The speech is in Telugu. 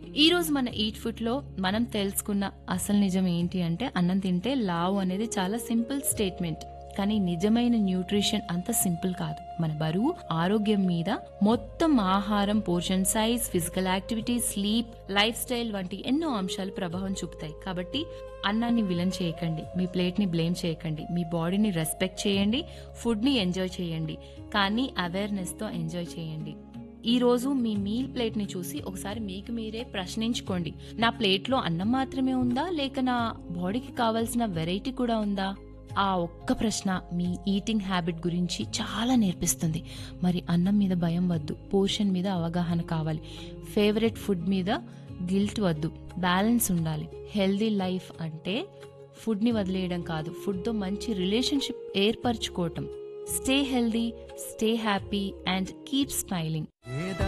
ఈ రోజు మన ఈట్ ఫుడ్ లో మనం తెలుసుకున్న అసలు నిజం ఏంటి అంటే అన్నం తింటే లావు అనేది చాలా సింపుల్ స్టేట్మెంట్ కానీ నిజమైన న్యూట్రిషన్ అంత సింపుల్ కాదు మన బరువు ఆరోగ్యం మీద మొత్తం ఆహారం portion size physical activity sleep lifestyle వంటి ఎన్నో అంశాలు ప్రభావం చూపుతాయి కాబట్టి అన్నాన్ని విలన్ చేయకండి మీ ప్లేట్ ని బ్లేమ్ చేయకండి మీ బాడీని రెస్పెక్ట్ చేయండి ఫుడ్ ని ఎంజాయ్ చేయండి కానీ అవేర్నెస్ తో ఎంజాయ్ చేయండి ఈ రోజు మీ మీల్ ప్లేట్ ని చూసి ఒకసారి మీకు మీరే ప్రశ్నించుకోండి నా ప్లేట్ లో అన్నం మాత్రమే ఉందా లేక నా బాడీకి కావాల్సిన వెరైటీ కూడా ఉందా ఆ ఒక్క ప్రశ్న మీ ఈటింగ్ హ్యాబిట్ గురించి చాలా నేర్పిస్తుంది మరి అన్నం మీద భయం వద్దు పోర్షన్ మీద అవగాహన కావాలి ఫేవరెట్ ఫుడ్ మీద గిల్ట్ వద్దు బ్యాలెన్స్ ఉండాలి హెల్దీ లైఫ్ అంటే ఫుడ్ని వదిలేయడం కాదు ఫుడ్తో మంచి రిలేషన్షిప్ ఏర్పరచుకోవటం stay healthy stay happy and keep smiling వేద